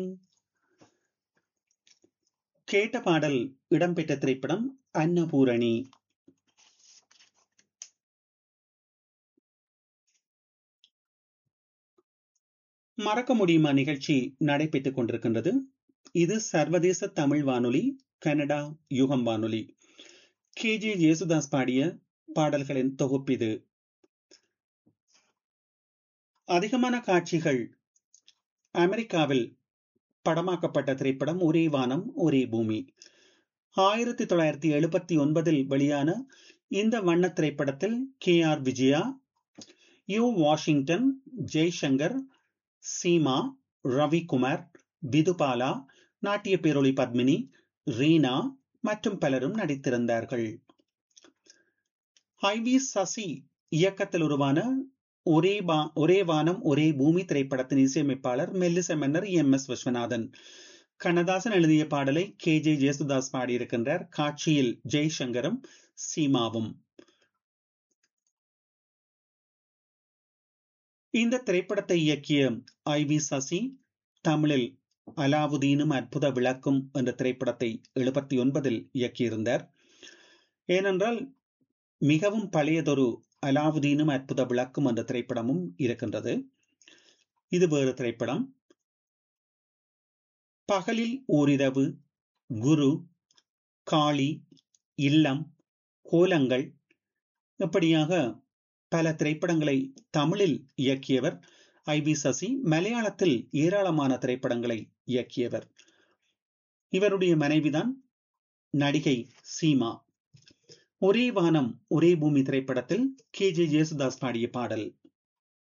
கேட்ட பாடல் இடம்பெற்ற திரைப்படம் அன்னபூரணி மறக்க முடியுமா நிகழ்ச்சி நடைபெற்றுக் கொண்டிருக்கின்றது இது சர்வதேச தமிழ் வானொலி கனடா யுகம் வானொலி கே ஜே ஜேசுதாஸ் பாடிய பாடல்களின் தொகுப்பிது அதிகமான காட்சிகள் அமெரிக்காவில் படமாக்கப்பட்ட திரைப்படம் ஒரே வானம் ஒரே பூமி ஆயிரத்தி தொள்ளாயிரத்தி எழுபத்தி ஒன்பதில் வெளியான இந்த வண்ண திரைப்படத்தில் கே ஆர் விஜயா யு வாஷிங்டன் ஜெய்சங்கர் சீமா ரவிக்குமார் விதுபாலா நாட்டிய பேரொளி பத்மினி ரீனா மற்றும் பலரும் நடித்திருந்தார்கள் ஐ வி சசி இயக்கத்தில் உருவான ஒரே பா ஒரே வானம் ஒரே பூமி திரைப்படத்தின் இசையமைப்பாளர் மெல்லிச மன்னர் எம் எஸ் விஸ்வநாதன் கண்ணதாசன் எழுதிய பாடலை கே ஜே ஜேசுதாஸ் பாடியிருக்கின்றார் காட்சியில் ஜெய்சங்கரும் சீமாவும் இந்த திரைப்படத்தை இயக்கிய ஐ வி சசி தமிழில் அலாவுதீனும் அற்புத விளக்கும் என்ற திரைப்படத்தை எழுபத்தி ஒன்பதில் இயக்கியிருந்தார் ஏனென்றால் மிகவும் பழையதொரு அலாவுதீனும் அற்புத விளக்கும் என்ற திரைப்படமும் இருக்கின்றது இது வேறு திரைப்படம் பகலில் ஓரிரவு குரு காளி இல்லம் கோலங்கள் இப்படியாக பல திரைப்படங்களை தமிழில் இயக்கியவர் ஐ வி சசி மலையாளத்தில் ஏராளமான திரைப்படங்களை இயக்கியவர் இவருடைய மனைவிதான் நடிகை சீமா ஒரே வானம் ஒரே பூமி திரைப்படத்தில் கே ஜே ஜேசுதாஸ் பாடிய பாடல்